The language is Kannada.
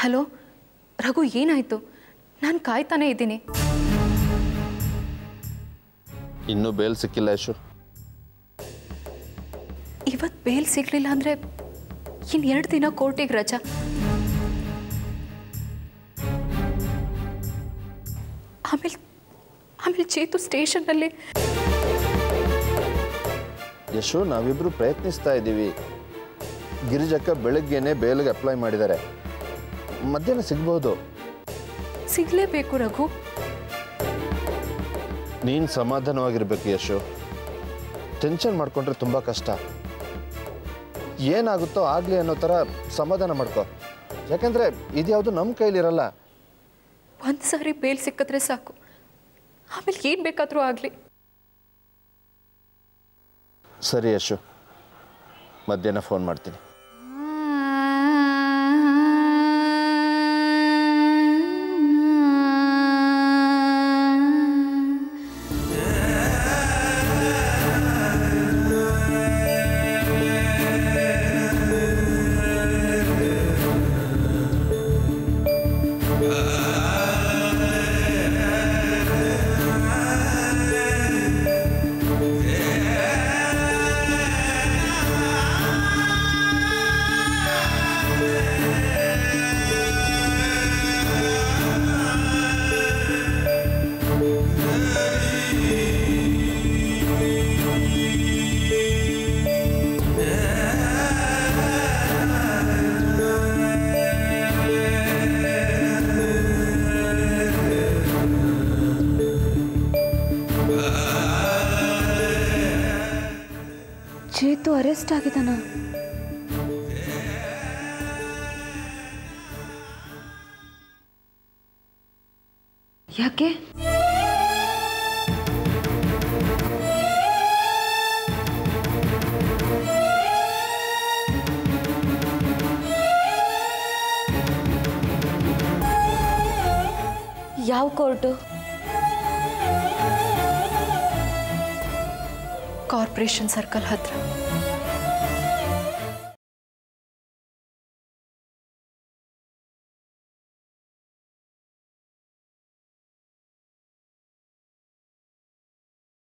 ಹಲೋ ರಘು ಏನಾಯಿತು ನಾನು ಕಾಯ್ತಾನೆ ಇದ್ದೀನಿ ಇನ್ನೂ ಬೇಲ್ ಸಿಕ್ಕಿಲ್ಲ ಯಶು ಇವತ್ತು ಬೇಲ್ ಸಿಗಲಿಲ್ಲ ಅಂದರೆ ಇನ್ನು ಎರಡು ದಿನ ಕೋರ್ಟಿಗೆ ರಜಾ ಆಮೇಲೆ ಆಮೇಲೆ ಚೇತು ಸ್ಟೇಷನ್ನಲ್ಲಿ ಯಶು ನಾವಿಬ್ರು ಪ್ರಯತ್ನಿಸ್ತಾ ಇದ್ದೀವಿ ಗಿರಿಜಕ್ಕ ಬೆಳಗ್ಗೆನೆ ಬೇಲ್ಗೆ ಅಪ್ಲೈ ಮಾಡಿದ್ದಾರೆ ಮಧ್ಯಾಹ್ನ ಸಿಗ್ಬೋದು ಸಿಗಲೇಬೇಕು ರಘು ನೀನು ಸಮಾಧಾನವಾಗಿರ್ಬೇಕು ಯಶು ಟೆನ್ಷನ್ ಮಾಡ್ಕೊಂಡ್ರೆ ತುಂಬ ಕಷ್ಟ ಏನಾಗುತ್ತೋ ಆಗಲಿ ಅನ್ನೋ ಥರ ಸಮಾಧಾನ ಮಾಡ್ಕೊ ಯಾಕಂದರೆ ಇದ್ಯಾವುದು ನಮ್ಮ ಕೈಲಿರಲ್ಲ ಒಂದು ಸಾರಿ ಬೇಲ್ ಸಿಕ್ಕಿದ್ರೆ ಸಾಕು ಆಮೇಲೆ ಏನು ಬೇಕಾದರೂ ಆಗಲಿ ಸರಿ ಯಶು ಮಧ್ಯಾಹ್ನ ಫೋನ್ ಮಾಡ್ತೀನಿ ಚೇತು ಅರೆಸ್ಟ್ ಆಗಿದ್ದಾನ ಯಾಕೆ ಯಾವ ಕೋರ್ಟು ಕಾರ್ಪೊರೇಷನ್ ಸರ್ಕಲ್ ಹತ್ರ